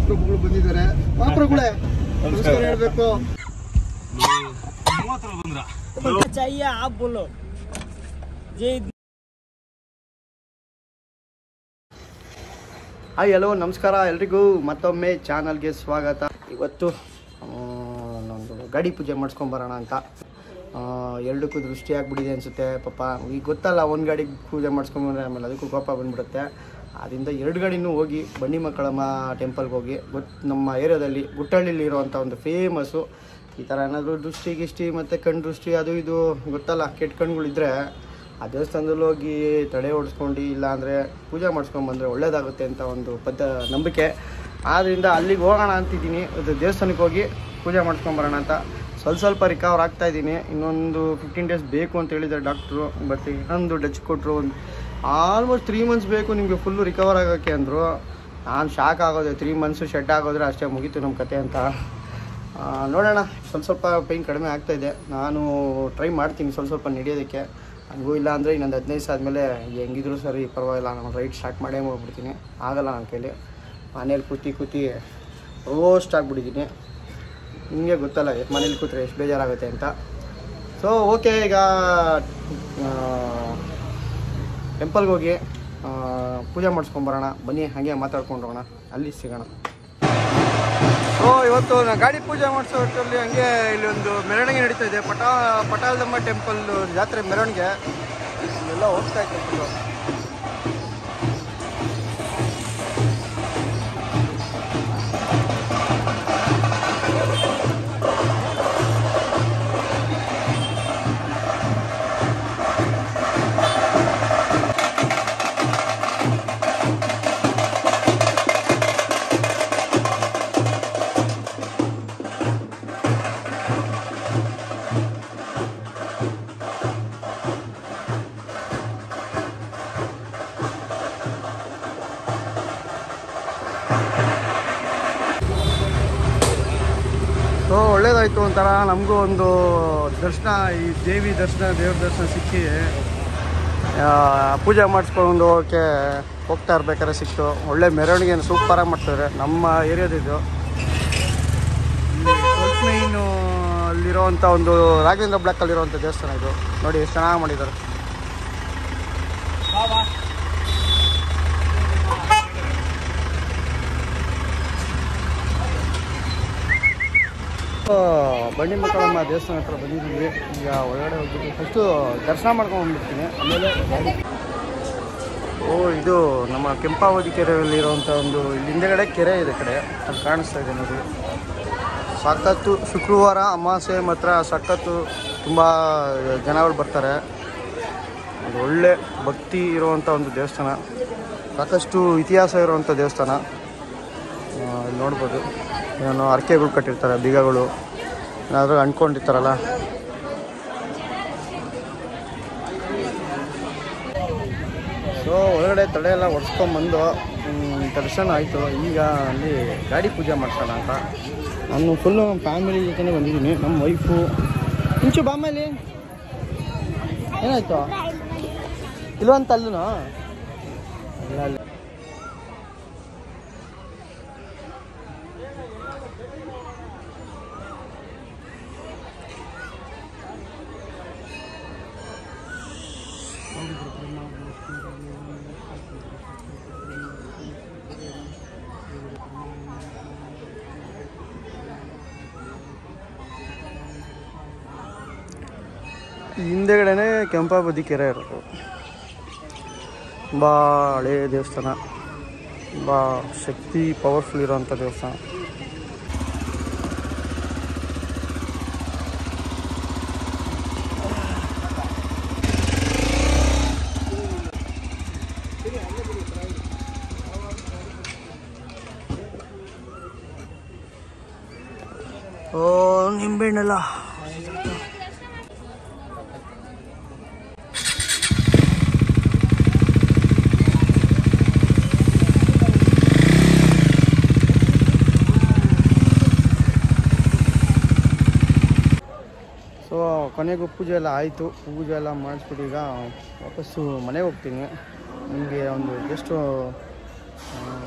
ಮಹಾಪ್ರಭುಗಳು ಬಂದಿದ್ದಾರೆ ಮಹಾಪ್ರಭುಗಳೇ ನಮಸ್ಕಾರ ಹೇಳ್ಬೇಕು चाहिए आप बोलो जी ಹಾಯ್ ಹಲೋ ನಮಸ್ಕಾರ ಎಲ್ರಿಗೂ ಮತ್ತೊಮ್ಮೆ ಚಾನಲ್ಗೆ ಸ್ವಾಗತ ಇವತ್ತು ಆ, ನಾನೊಂದು ಗಾಡಿ ಪೂಜೆ ಮಾಡಿಸ್ಕೊಂಬರೋಣ ಅಂತ ಆ, ಎರಡಕ್ಕೂ ದೃಷ್ಟಿ ಆಗ್ಬಿಟ್ಟಿದೆ ಅನಿಸುತ್ತೆ ಪಾಪ ಈಗ ಗೊತ್ತಲ್ಲ ಒಂದು ಗಾಡಿಗೆ ಪೂಜೆ ಮಾಡಿಸ್ಕೊಂಬಂದ್ರೆ ಆಮೇಲೆ ಅದಕ್ಕೂ ಕೋಪ ಬಂದ್ಬಿಡುತ್ತೆ ಅದರಿಂದ ಎರಡು ಗಾಡಿನೂ ಹೋಗಿ ಬಂಡಿ ಮಕ್ಕಳಮ್ಮ ಟೆಂಪಲ್ಗೆ ಹೋಗಿ ಗೊತ್ತು ನಮ್ಮ ಏರಿಯಾದಲ್ಲಿ ಗುಟ್ಟಹಳ್ಳಿಲಿ ಇರುವಂಥ ಒಂದು ಫೇಮಸ್ಸು ಈ ಥರ ಏನಾದರೂ ದೃಷ್ಟಿ ಗಿಷ್ಟಿ ಮತ್ತು ಕಣ್ಣು ದೃಷ್ಟಿ ಅದು ಇದು ಗೊತ್ತಲ್ಲ ಕೆಟ್ಟ ಕಣ್ಗಳಿದ್ರೆ ಆ ದೇವಸ್ಥಾನದಲ್ಲಿ ಹೋಗಿ ತಡೆ ಓಡಿಸ್ಕೊಂಡು ಇಲ್ಲ ಅಂದರೆ ಪೂಜೆ ಮಾಡಿಸ್ಕೊಂಬಂದ್ರೆ ಒಳ್ಳೇದಾಗುತ್ತೆ ಅಂತ ಒಂದು ಪದ್ಧ ನಂಬಿಕೆ ಆದ್ದರಿಂದ ಅಲ್ಲಿಗೆ ಹೋಗೋಣ ಅಂತಿದ್ದೀನಿ ಅದು ದೇವಸ್ಥಾನಕ್ಕೆ ಹೋಗಿ ಪೂಜೆ ಮಾಡಿಸ್ಕೊಂಬರೋಣ ಅಂತ ಸ್ವಲ್ಪ ಸ್ವಲ್ಪ ರಿಕವರ್ ಆಗ್ತಾ ಇದ್ದೀನಿ ಇನ್ನೊಂದು ಫಿಫ್ಟೀನ್ ಡೇಸ್ ಬೇಕು ಅಂತ ಹೇಳಿದ್ದಾರೆ ಡಾಕ್ಟ್ರು ಬಟ್ ಇನ್ನೊಂದು ಡಚ್ ಕೊಟ್ಟರು ಒಂದು ಆಲ್ಮೋಸ್ಟ್ ತ್ರೀ ಮಂತ್ಸ್ ಬೇಕು ನಿಮಗೆ ಫುಲ್ಲು ರಿಕವರ್ ಆಗೋಕ್ಕೆ ಅಂದರು ನಾನು ಶಾಕ್ ಆಗೋದೆ ತ್ರೀ ಮಂತ್ಸು ಶೆಡ್ ಆಗೋದ್ರೆ ಅಷ್ಟೇ ಮುಗೀತು ನಮ್ಮ ಕತೆ ಅಂತ ಆ, ನೋಡೋಣ ಸ್ವಲ್ಪ ಸ್ವಲ್ಪ ಪೈನ್ ಕಡಿಮೆ ಆಗ್ತಾ ಇದೆ ನಾನು ಟ್ರೈ ಮಾಡ್ತೀನಿ ಸ್ವಲ್ಪ ಸ್ವಲ್ಪ ನಡೆಯೋದಕ್ಕೆ ಹಂಗೂ ಇಲ್ಲ ಅಂದರೆ ಇನ್ನೊಂದು ಹದಿನೈದು ದಿವಸ ಆದಮೇಲೆ ಹೆಂಗಿದ್ರು ಸರಿ ಪರವಾಗಿಲ್ಲ ನಾನು ರೈಡ್ ಸ್ಟಾರ್ಟ್ ಮಾಡೇ ಹೋಗ್ಬಿಡ್ತೀನಿ ಆಗಲ್ಲ ನನ್ನ ಕೈಲಿ ಮನೇಲಿ ಕೂತಿ ಕೂತಿ ರೋಸ್ಟ್ ಆಗಿಬಿಟ್ಟಿದ್ದೀನಿ ನಿಮಗೆ ಗೊತ್ತಲ್ಲ ಮನೇಲಿ ಕೂತ್ರೆ ಎಷ್ಟು ಬೇಜಾರಾಗುತ್ತೆ ಅಂತ ಸೊ ಓಕೆ ಈಗ ಟೆಂಪಲ್ಗೆ ಹೋಗಿ ಆ, ಪೂಜೆ ಮಾಡಿಸ್ಕೊಂಬರೋಣ ಬನ್ನಿ ಹಾಗೆ ಮಾತಾಡ್ಕೊಂಡು ಹೋಗೋಣ ಅಲ್ಲಿ ಸಿಗೋಣ ಸೊ ಇವತ್ತು ನಾ ಗಾಡಿ ಪೂಜೆ ಮಾಡಿಸೋ ಹೊತ್ತಲ್ಲಿ ಹಂಗೆ ಇಲ್ಲಿ ಒಂದು ಮೆರವಣಿಗೆ ನಡೀತಾ ಇದೆ ಪಟಾ ಪಟಾಲದಮ್ಮ ಟೆಂಪಲ್ ಜಾತ್ರೆ ಮೆರವಣಿಗೆ ಇಲ್ಲೆಲ್ಲ ಹೋಗ್ತಾ ಇತ್ತು ಫುಲ್ಲು ಸೊ ಒಳ್ಳೇದಾಯಿತು ಒಂಥರ ನಮಗೂ ಒಂದು ದರ್ಶನ ಈ ದೇವಿ ದರ್ಶನ ದೇವ್ರ ದರ್ಶನ ಸಿಕ್ಕಿ ಆ, ಪೂಜೆ ಮಾಡಿಸ್ಕೊಂಡು ಹೋಗೋಕ್ಕೆ ಹೋಗ್ತಾ ಇರ್ಬೇಕಾದ್ರೆ ಸಿಕ್ತು ಒಳ್ಳೆ ಮೆರವಣಿಗೆ ಸೂಪರಾಗಿ ಮಾಡ್ತಾರೆ ನಮ್ಮ ಏರಿಯಾದಿದ್ದು ಟ್ವೆಲ್ತ್ ಮೈನು ಅಲ್ಲಿರೋವಂಥ ಒಂದು ರಾಘವೇಂದ್ರ ಬ್ಲಾಕಲ್ಲಿರೋವಂಥ ದೇವಸ್ಥಾನ ಇದು ನೋಡಿ ಎಷ್ಟು ಚೆನ್ನಾಗಿ ಮಾಡಿದ್ದಾರೆ ಆ, ಬಂಡಿ ಮಕ್ಕಳಮ್ಮ ದೇವಸ್ಥಾನ ಹತ್ರ ಬಂದಿದ್ದೀವಿ ಈಗ ಒಳಗಡೆ ಹೋಗ್ಬಿಟ್ಟು ಫಸ್ಟು ದರ್ಶನ ಮಾಡ್ಕೊಂಡು ಬಂದ್ಬಿಡ್ತೀನಿ ಆಮೇಲೆ ಓ ಇದು ನಮ್ಮ ಕೆಂಪಾವತಿ ಕೆರೆಯಲ್ಲಿ ಇರುವಂಥ ಒಂದು ಇಲ್ಲಿ ಹಿಂದೆಗಡೆ ಕೆರೆ ಇದೆ ಕಡೆ ಅದು ಕಾಣಿಸ್ತಾ ಇದೆ ನೋಡಿ ಸಖತ್ತು ಶುಕ್ರವಾರ ಅಮಾವಾಸ್ಯೆ ಮಾತ್ರ ಸಖತ್ತು ತುಂಬ ಜನಗಳು ಬರ್ತಾರೆ ಒಂದು ಒಳ್ಳೆ ಭಕ್ತಿ ಇರುವಂಥ ಒಂದು ದೇವಸ್ಥಾನ ಸಾಕಷ್ಟು ಇತಿಹಾಸ ಇರುವಂಥ ದೇವಸ್ಥಾನ ಆ, ಇಲ್ಲಿ ನೋಡ್ಬೋದು ಏನೋ ಅರ್ಕೆಗಳು ಕಟ್ಟಿರ್ತಾರೆ ಬೀಗಗಳು ಏನಾದರೂ ಅಂದ್ಕೊಂಡಿರ್ತಾರಲ್ಲ ಸೊ ಒಳಗಡೆ ತಡೆ ಎಲ್ಲ ಒಡ್ಸ್ಕೊಂಬಂದು ಮ್, ದರ್ಶನ ಆಯಿತು ಈಗ ಅಲ್ಲಿ ಗಾಡಿ ಪೂಜೆ ಮಾಡ್ಸೋಣ ಅಂತ ನಾನು ಫುಲ್ಲು ನಮ್ಮ ಫ್ಯಾಮಿಲಿ ಜೊತೆನೇ ಬಂದಿದ್ದೀನಿ ನಮ್ಮ ವೈಫು ಇಂಚು ಬಾಮಲ್ಲಿ ಏನಾಯ್ತು ಇಲ್ವಂತ ಅಲ್ಲೂ ಇಲ್ಲ ಇಲ್ಲ ಹಿಂದೆಗಡೆನೆ ಕೆಂಪಾಬದಿ ಕೆರೆ ಇರೋದು ತುಂಬ ಹಳೆಯ ದೇವಸ್ಥಾನ ತುಂಬ ಶಕ್ತಿ ಪವರ್ಫುಲ್ ಇರೋವಂಥ ದೇವಸ್ಥಾನ ಓ ನಿಂಬೆಹಣ್ಣೆಲ್ಲ ಸೊ ಕೊನೆಗೂ ಪೂಜೆ ಎಲ್ಲ ಆಯಿತು ಪೂಜೆ ಎಲ್ಲ ಮಾಡಿಸ್ಬಿಟ್ಟು ಈಗ ವಾಪಸ್ಸು ಮನೆಗೆ ಹೋಗ್ತೀನಿ ನಿಮಗೆ ಒಂದು ಜಸ್ಟು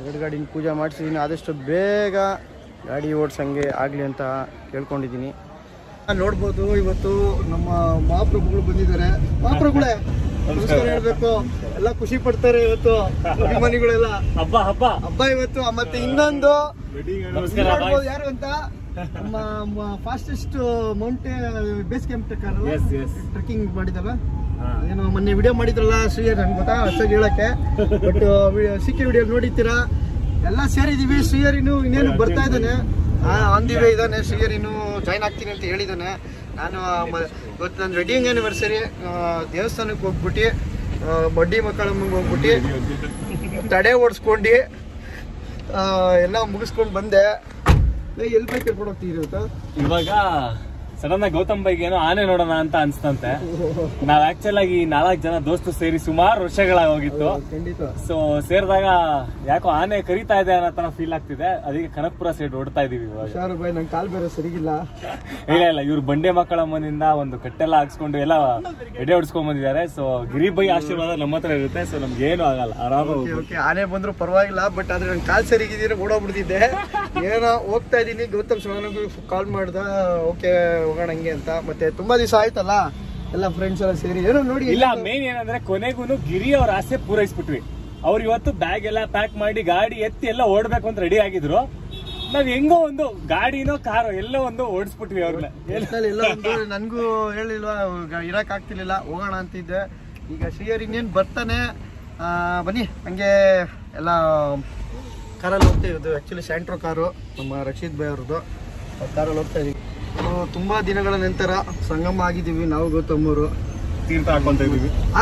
ಎರಡು ಗಾಡಿನ ಪೂಜೆ ಮಾಡಿಸಿದ್ದೀನಿ ಆದಷ್ಟು ಬೇಗ ಗಾಡಿ ಓಡಿಸಂಗೆ ಆಗಲಿ ಅಂತ ಕೇಳ್ಕೊಂಡಿದ್ದೀನಿ ನೋಡ್ಬೋದು ಇವತ್ತು ನಮ್ಮ ಮಹಾಪ್ರಭುಗಳು ಬಂದಿದ್ದಾರೆ ಮಹಾಪ್ರಭುಗಳೇ ನಮಸ್ಕಾರ ಹೇಳ್ಬೇಕು ಎಲ್ಲ ಖುಷಿ ಪಡ್ತಾರೆ ಇವತ್ತು ಅಭಿಮಾನಿಗಳೆಲ್ಲ ಹಬ್ಬ ಹಬ್ಬ ಹಬ್ಬ ಇವತ್ತು ಮತ್ತೆ ಇನ್ನೊಂದು ನಮಸ್ಕಾರ ನೋಡ್ಬೋದು ಯಾರು ಅಂತ ನಮ್ಮ fastest mount base camp Yes, yes. Trekking ಮಾಡಿದಲ್ಲ ಏನೋ ಮೊನ್ನೆ ವಿಡಿಯೋ ಮಾಡಿದ್ರಲ್ಲ ಶ್ರೀಯರ್ ನನ್ಗೆ ಗೊತ್ತಾ ಅಷ್ಟಾಗಿ ಹೇಳಕ್ಕೆ ಬಟ್ ಸಿಕ್ಕಿ ವಿಡಿಯೋ ನೋಡಿದ್ದೀರಾ ಎಲ್ಲ ಸೇರಿದೀವಿ ಶ್ರೀಯರ್ ಇನ್ನು ಇನ್ನೇನು ಬರ್ತಾ ಇದ್ದಾನೆ ಆನ್ ದಿ ವೇ ಇದ್ದಾನೆ ಶ್ರೀಯರ್ ಇನ್ನು ಜಾಯ್ನ್ ಆಗ್ತೀನಿ ಅಂತ ಹೇಳಿದ್ದಾನೆ ನಾನು ಮ- ಇವತ್ತು ನನ್ನ ವೆಡ್ಡಿಂಗ್ ಆ್ಯನಿವರ್ಸರಿ ದೇವಸ್ಥಾನಕ್ಕೆ ಹೋಗ್ಬಿಟ್ಟು ಆ, ಬಡ್ಡಿ ಮಕ್ಕಳಮ್ಮಂಗೆ ಹೋಗ್ಬಿಟ್ಟು ತಡೆ ಓಡಿಸ್ಕೊಂಡು ಆ, ಎಲ್ಲ ಮುಗಿಸ್ಕೊಂಡು ಬಂದೆ ಏ, ಎಲ್ಲಿ ಬೇಕು ಕರ್ಕೊಂಡು ಹೋಗ್ತೀರಿ ಇವತ್ತು ಇವಾಗ ಸಡನ್ ಆಗಿ ಗೌತಮ್ ಬೈಗೆ ಏನೋ ಆನೆ ನೋಡೋಣ ಅಂತ ಅನ್ಸ್ತಂತೆ ನಾವ್ ಆಕ್ಚುಲ್ ಆಗಿ ನಾಲ್ಕು ಜನ ದೋಸ್ತು ಸೇರಿ ಸುಮಾರು ವರ್ಷಗಳಾಗೋಗಿತ್ತು ಖಂಡಿತ ಸೊ ಸೇರಿದಾಗ ಯಾಕೋ ಆನೆ ಕರಿತಾ ಇದೆ ಅನ್ನೋ ತರ ಫೀಲ್ ಆಗ್ತಿದೆ ಅದಕ್ಕೆ ಕನಕಪುರ ಸೈಡ್ ಓಡ್ತಾ ಇದೀವಿ ಇವಾಗ ಹುಷಾರು ಬಾಯ್ ನಂಗೆ ಕಾಲ್ ಬೇರೆ ಸರಿಗಿಲ್ಲ ಇಲ್ಲ ಇಲ್ಲ ಇವ್ರು ಬಂಡೆ ಮಕ್ಕಳ ಮನೆಯಿಂದ ಒಂದು ಕಟ್ಟೆಲ್ಲ ಹಾಕ್ಸ್ಕೊಂಡು ಎಲ್ಲ ಎಡೆ ಹೊಡ್ಸ್ಕೊಂಡ್ ಬಂದಿದ್ದಾರೆ ಸೊ ಗಿರಿ ಬೈ ಆಶೀರ್ವಾದ ನಮ್ಮ ಹತ್ರ ಇರುತ್ತೆ ಸೊ ನಮ್ಗೆ ಏನು ಆಗಲ್ಲ ಆರಾಮಾಗಿ ಓಕೆ ಓಕೆ ಆನೆ ಬಂದ್ರು ಪರವಾಗಿಲ್ಲ ಬಟ್ ಆದ್ರೆ ನನ್ನ ಕಾಲ್ ಸರಿಗಿದ್ದೀರ ಓಡೋಗ್ಬಿಡ್ತಿದ್ದೆ ಏನೋ ಹೋಗ್ತಾ ಇದ್ದೀನಿ ಗೌತಮ್ ಸೋನಗೂ ಕಾಲ್ ಮಾಡ್ದ ಓಕೆ ಹೋಗೋಣ ಹಂಗೆ ಅಂತ ಮತ್ತೆ ತುಂಬಾ ದಿವಸ ಆಯ್ತಲ್ಲ ಎಲ್ಲ ಫ್ರೆಂಡ್ಸ್ ಎಲ್ಲ ಸೇರಿ ಏನೋ ನೋಡಿ ಇಲ್ಲ ಮೇನ್ ಏನಂದ್ರೆ ಕೊನೆಗೂನು ಗಿರಿ ಅವ್ರ ಆಸೆ ಪೂರೈಸ್ಬಿಟ್ವಿ ಅವ್ರು ಇವತ್ತು ಬ್ಯಾಗ್ ಎಲ್ಲ ಪ್ಯಾಕ್ ಮಾಡಿ ಗಾಡಿ ಎತ್ತಿ ಎಲ್ಲ ಓಡ್ಬೇಕು ಅಂತ ರೆಡಿ ಆಗಿದ್ರು ನಾವ್ ಹೆಂಗೋ ಒಂದು ಗಾಡಿನೋ ಕಾರೋ ಎಲ್ಲೋ ಒಂದು ಓಡಿಸ್ಬಿಟ್ವಿ ಅವ್ರನ್ನ ಒಟ್ನಲ್ಲಿ ಎಲ್ಲ ಒಂದು ನನಗೂ ಹೇಳಿಲ್ವಾ ಇರಕ್ ಆಗ್ತಿರ್ಲಿಲ್ಲ ಹೋಗೋಣ ಅಂತಿದ್ದೆ ಈಗ ಶ್ರೀಯರ್ ಇನ್ನೇನು ಬರ್ತಾನೆ ಆ, ಬನ್ನಿ ಹಂಗೆ ಎಲ್ಲ ಕಾರಲ್ಲಿ ಹೋಗ್ತಾ ಇರೋದು ಆ್ಯಕ್ಚುಲಿ ಸ್ಯಾಂಟ್ರೋ ಕಾರು ನಮ್ಮ ರಕ್ಷಿತ್ ಭಾಯ್ ಅವ್ರದ್ದು ಕಾರಲ್ಲಿ ಹೋಗ್ತಾ ಇದೀವಿ ಆ, ತುಂಬಾ ದಿನಗಳ ನಂತರ ಸಂಗಮ ಆಗಿದ್ದೀವಿ ನಾವು ಗೌತಮ್ಮರು ತೀರ್ಥ ಹಾಕೊಂತ ಇದೀವಿ ಆ,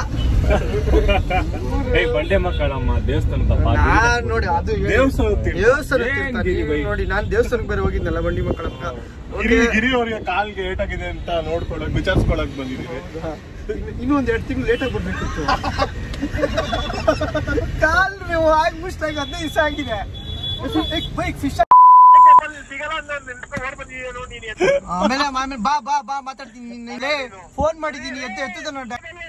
ಏಯ್ ಬಂಡೆ ಮಕ್ಕಳಮ್ಮ ದೇವಸ್ಥಾನ ನಾನ್ ನೋಡಿ ಅದು ಹೇಳಿ- ದೇವಸ್ಥಾನ ತೀರ್ಥ. ದೇವಸ್ಥಾನ ಏನ್ ತೀರ್ಥ. ಗಿರಿ ನೀವು ಬೈ? ನೋಡಿ ನಾನು ದೇವಸ್ಥಾನಕ್ಕೆ ಬೇರೆ ಹೋಗಿದ್ನಲ್ಲ ಬಂಡಿ ಮಕ್ಕಳಕ್ಕ ಗಿರಿ ಗಿರಿ ಅವ್ರಿಗೆ ಕಾಲ್ಗೆ ಏಟಾಗಿದೆ ಅಂತ ನೋಡ್ಕೊಳಕ್ ವಿಚಾರಿಸ್ಕೊಳಕ್ ಬಂದಿದೀವಿ ಇನ್ನೂ ಒಂದ್ ಎರಡು ತಿಂಗಳು ಲೇಟಾಗಿ ಬರ್ಬೇಕಿತ್ತು ಕಾಲ್ ನೀವು ಆಗಿ ಮುಷ್ಟಾಗಿ ಹದಿನೈದು ದಿವಸ ಆಗಿದೆ ಬೈಕ್ ಫಿಶ್ ಆಮೇಲೆ ಆಮೇಲೆ ಬಾ ಬಾ ಬಾ ಮಾತಾಡ್ತೀನಿ ನಿನ್ನೆ ಫೋನ್ ಮಾಡಿದ್ದೀನಿ ಎದ್ದು ಎತ್ತದ ನೋಡ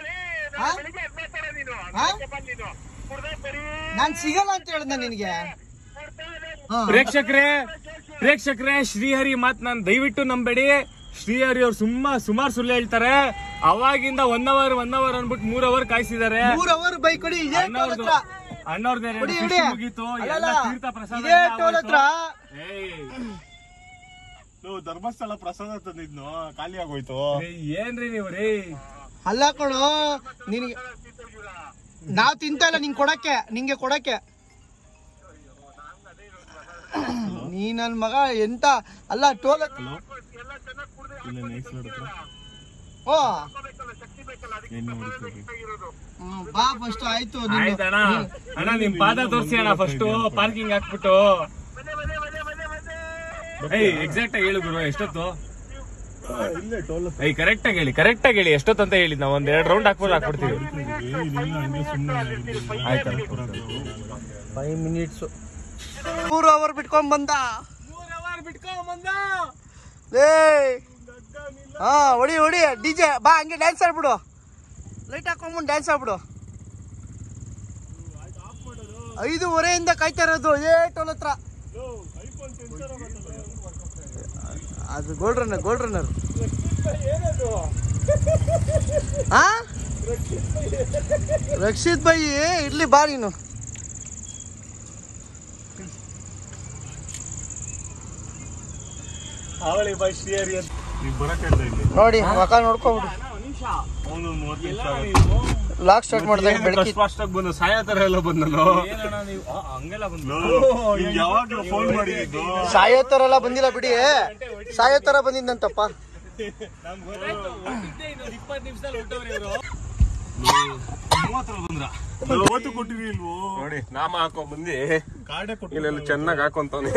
ನಾನ್ ಸಿಗಲ್ಲ ಅಂತ ಹೇಳ್ದ ನಿನಗೆ ಹಾ. ಪ್ರೇಕ್ಷಕರೇ ಪ್ರೇಕ್ಷಕರೇ ಶ್ರೀಹರಿ ಮಾತ್ ನಾನ್ ದಯವಿಟ್ಟು ನಂಬೇಡಿ ಶ್ರೀಹರಿ ಅವ್ರು ಸುಮ್ಮ ಸುಮಾರು ಸುಳ್ಳು ಹೇಳ್ತಾರೆ ಅವಾಗಿಂದ ಒನ್ ಅವರ್ ಒನ್ ಅವರ್ ಅನ್ಬಿಟ್ಟು ಮೂರ್ ಅವರ್ ಕಾಯಿಸಿದ್ದಾರೆ ಮೂರ್ ಅವರ್ ಬೈಕ್ ಕೊಡಿ ಇದೇ ಟೋಲ್ ಹತ್ರ ಅಣ್ಣವ್ರದ್ದು ಕೊಡಿ ಫಿಶ್ ಇಡಿ ಮುಗೀತು ಅಲ್ಲಲ್ಲ, ಎಲ್ಲ ತೀರ್ಥ ಪ್ರಸಾದ ಇದೇ ಎಲ್ಲ ಟೋಲ್ ಹತ್ರ ಆಗೋಯ್ತು. ಏಯ್, ನಾವು ಧರ್ಮಸ್ಥಳ ಪ್ರಸಾದ ತಂದಿದ್ನು ಖಾಲಿ ಆಗೋಯ್ತು ಏಯ್, ಏನ್ರಿ ನೀವು ರೀ ಅಲ್ಲ ಕಣೋ ನಿನಗೆ ನಾವ್ ತಿಂತ ಇಲ್ಲ ನಿಂಗೆ ಕೊಡಕ್ಕೆ ನಿಂಗೆ ಕೊಡಕ್ಕೆ ನೀ ನನ್ ಮಗ ಎಂತ ಅಲ್ಲ ಟೋಲ್ ಹತ್ರ- ಇಲ್ಲ ನೈಸ್ ಹತ್ರ ಓ ಎಣ್ಣೆ ಹೊಡಿತೀವಿ ಹ್ಮ್, ಬಾ ಫಸ್ಟ್ ಆಯ್ತು ನಿನ್ನ- ಆಯ್ತಣ್ಣ ಅಣ್ಣ ನಿಮ್ ಪಾದ ತೋರಿಸಿ ಅಣ್ಣ ಫಸ್ಟ್ ಪಾರ್ಕಿಂಗ್ ಹಾಕ್ಬಿಟ್ಟು ಏಯ್ ಎಕ್ಸಾಕ್ಟ್ ಆಗಿ ಹೇಳು ಗುರು ಎಷ್ಟೊತ್ತು ಇಲ್ಲೇ ಟೋಲ್ ಏಯ್ ಕರೆಕ್ಟ್ ಆಗಿ ಹೇಳಿ ಕರೆಕ್ಟ್ ಆಗಿ ಹೇಳಿ ಎಷ್ಟೊತ್ತು ಅಂತ ಹೇಳಿ ನಾವು ಒಂದ್ ಎರಡು ರೌಂಡ್ ಹಾಕ್ಬಿಟ್ಟು ಹಾಕ್ಬಿಡ್ತೀವಿ ಏನಿಲ್ಲ ಹಂಗೆ ಸುಮ್ಮನೆ ಫೈವ್ ಮಿನಿಟ್ಸ್ ಮೂರು ಅವರ್ ಬಿಟ್ಕೊಂಡ್ ಬಂದ ಲೇ ಹಾ ಹೊಡಿ ಹೊಡಿ ಡಿಜೆ ಬಾ ಹಂಗೆ ಡ್ಯಾನ್ಸ್ ಆಡ್ಬಿಡು ಲೈಟ್ ಹಾಕೊಂಡ್ಬಂದು ಡ್ಯಾನ್ಸ್ ಆಡ್ಬಿಡು ಐದೂವರೆಯಿಂದ ಕಾಯ್ತಾ ಇರೋದು ಏ ಟೋಲ್ ಹತ್ರ ಅದು ಗೋಲ್ಡ್ ರನ್ನರ್ ಗೋಲ್ಡ್ ರನ್ನರ್ ಹಾ ರಕ್ಷಿತ್ ಬೈ ಇರ್ಲಿ ಬಾ ನೀನು ಅವಳಿ ಬೈ ಶ್ರೀಹರಿ ಅಂತ ನೀವು ಬರಕ್ಕೆ ಇಲ್ಲಿ ನೋಡಿ ಮಕ ನೋಡ್ಕೊಬಿಡು ಅವನು ಮೂವತ್ತು ನಿಮಿಷ ಆಗುತ್ತೆ. ಲಾಕ್ ಸ್ಟಾರ್ಟ್ ಮಾಡಿದಾಗ ಬೆಳಕಿ ಫಾಸ್ಟ್ ಆಗಿ ಬಂದು ಸಾಯ ತರ ಎಲ್ಲ ಬಂದನು ಏನಣ್ಣ ನೀವು ಆ, ಹಂಗೆಲ್ಲ ಬಂದು ನಿಮ್ಗೆ ಯಾವಾಗ್ಲೂ ಫೋನ್ ಮಾಡಿದ್ದು ಸಾಯೋ ಥರ ಎಲ್ಲ ಬಂದಿಲ್ಲ ಬಿಡಿ ಸಾಯೋ ಥರ ಬಂದಿದ್ದಂತಪ್ಪ ನಮ್ಗೆ ಗೊತ್ತಾಯ್ತು ಹೊರಟಿದ್ದೆ ಇನ್ನೊಂದು ಇಪ್ಪತ್ತು ನಿಮಿಷದಲ್ಲಿ ಹೊರಟವ್ರು ಇವರು ಓಟು ಕೊಟ್ಟಿವಿ ಇಲ್ವೋ ನೋಡಿ ನಾಮ ಹಾಕೋ ಬಂದಿ ಕಾರ್ಡೆ ಕೊಟ್ಟು ಇಲ್ಲೆಲ್ಲ ಚೆನ್ನಾಗಿ ಹಾಕೊಂತಾನೆ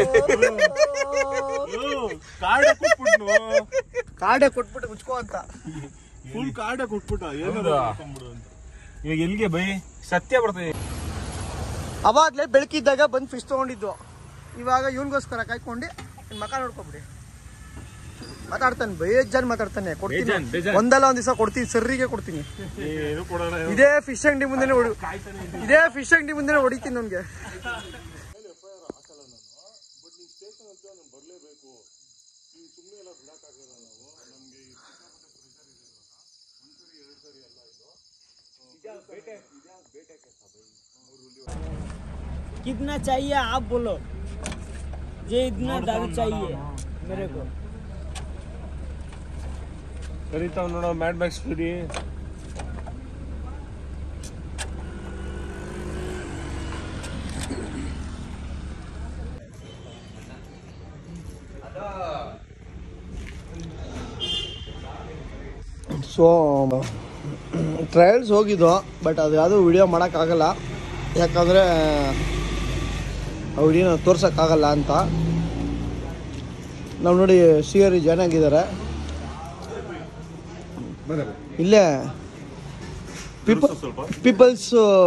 ಕಾರ್ಡೆ ಕೊಟ್ಬಿಟ್ನು ಕಾಡೆ ಕೊಟ್ಬಿಟ್ಟು ಮುಚ್ಕೋ ಅಂತ ಫುಲ್ ಕಾರ್ಡೆ ಕೊಟ್ಬಿಟ್ಟ ಏನಾದ್ರು ಹಾಕೊಂಡ್ಬಿಡು ಅಂತ ಇವಾಗ ಎಲ್ಲಿಗೆ ಬೈ ಸತ್ಯ ಬರ್ತದೆ ಅವಾಗ್ಲೇ ಬೆಳಕಿದ್ದಾಗ ಬಂದು ಫಿಶ್ ತಗೊಂಡಿದ್ದು ಇವಾಗ ಇವನ್ಗೋಸ್ಕರ ಕಾಯ್ಕೊಂಡು ನಿನ್ ಮಕ ನೋಡ್ಕೊಬಿಡಿ ಮಾತಾಡ್ತಾನೆ ಬೇಜಾನ್ ಮಾತಾಡ್ತಾನೆ ಕೊಡ್ತೀನಿ ಬೇಜಾನ್, ಬೇಜಾನ್. ಒಂದಲ್ಲ ಒಂದ್ ದಿವಸ ಕೊಡ್ತೀನಿ ಸರ್ರಿಗೆ ಕೊಡ್ತೀನಿ ಏನು ಕೊಡೋಣ ಇದೇ ಫಿಶ್ ಅಂಗಡಿ ಮುಂದೆನೆ ಹೊಡಿ ಇದೇ ಫಿಶ್ ಅಂಗಡಿ ಮುಂದೆನೆ ಹೊಡಿತೀನಿ ನನ್ಗೆ ಬಿಡಬೇಕು ಈ ಸುಮ್ಮನೆ ಎಲ್ಲ ಬಿಡಕ್ಕಾಗಲ್ಲ ನಾವು ನಮ್ಗೆ ಈ ಸಿಕ್ಕಾಪಟ್ಟೆ ಪ್ರೆಷರ್ ಇದೆ ಇವಾಗ ಒಂದ್ಸರಿ ಎರಡು ಸರಿ ಎಲ್ಲ ಇದು कितना चाहिए आप बोलो ये इतना दारू चाहिए मेरे को ಕರೀತಾವ್ ನೋಡೋ ಮ್ಯಾಡ್ ಮ್ಯಾಕ್ಸ್ ಸ್ಟುಡಿ ಸೊ ಟ್ರಯಲ್ಸ್ ಹೋಗಿದ್ದು ಬಟ್ ಅದು ಯಾವುದೂ ವಿಡಿಯೋ ಮಾಡೋಕ್ಕಾಗಲ್ಲ ಯಾಕಂದರೆ ಆ ವಿಡಿಯೋನ ತೋರ್ಸೋಕ್ಕಾಗಲ್ಲ ಅಂತ ನಾವು ನೋಡಿ ಶ್ರೀಹರಿ ಜನ ಆಗಿದ್ದಾರೆ ಇಲ್ಲೇ ಪೀಪಲ್ ಸ್ವಲ್ಪ ಪೀಪಲ್ಸ್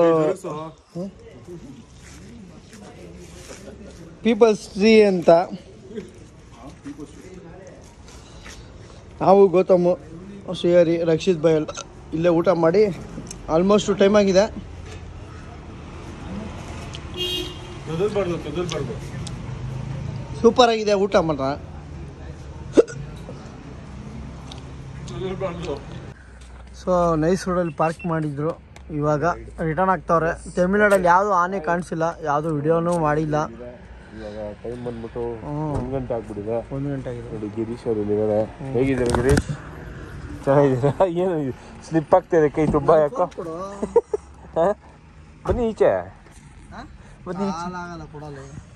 ಪೀಪಲ್ಸ್ ಟ್ರೀ ಅಂತ ನಾವು ಗೌತಮ್ ಶ್ರೀಹರಿ ರಕ್ಷಿತ್ ಬೈ ಎಲ್ಲ ಇಲ್ಲೇ ಊಟ ಮಾಡಿ ಆಲ್ಮೋಸ್ಟ್ ಟೈಮ್ ಆಗಿದೆ ಕದಲ್ಬಾರ್ದು ಕದಲ್ಬಾರ್ದು ಸೂಪರ್ ಆಗಿದೆ ಊಟ ಮಾತ್ರ ಕದಲ್ಬಾರ್ದು ಸೊ ನೈಸ್ ರೋಡಲ್ಲಿ ಪಾರ್ಕ್ ಮಾಡಿದ್ರು ಇವಾಗ ರಿಟರ್ನ್ ಆಗ್ತವ್ರೆ ತಮಿಳ್ನಾಡಲ್ಲಿ ಯಾವುದು ಆನೆ ಕಾಣಿಸಿಲ್ಲ ಯಾವುದು ವಿಡಿಯೋನೂ ಮಾಡಿಲ್ಲ ಇವಾಗ ಟೈಮ್ ಬಂದ್ಬಿಟ್ಟು ಹ್ಮ್. ಒಂದ್ ಗಂಟೆ ಆಗ್ಬಿಟ್ಟಿದೆ ಒಂದು ಗಂಟೆ ಆಗಿದೆ ನೋಡಿ ಗಿರೀಶ್ ಅವ್ರು ಇಲ್ಲಿದ್ದಾರೆ ಹೇಗಿದ್ದಾರೆ ಗಿರೀಶ್ ಚೆನ್ನಾಗಿದ್ದೀರಾ ಏನು ಸ್ಲಿಪ್ ಆಗ್ತಿದೆ ಕೈ ತುಂಬ ಯಾಕೋ ಹ? ಬನ್ನಿ ಈಚೆ ಬನ್ನಿ ಈಚೆ ಆಗಲ್ಲ ಕೊಡಲ್ಲ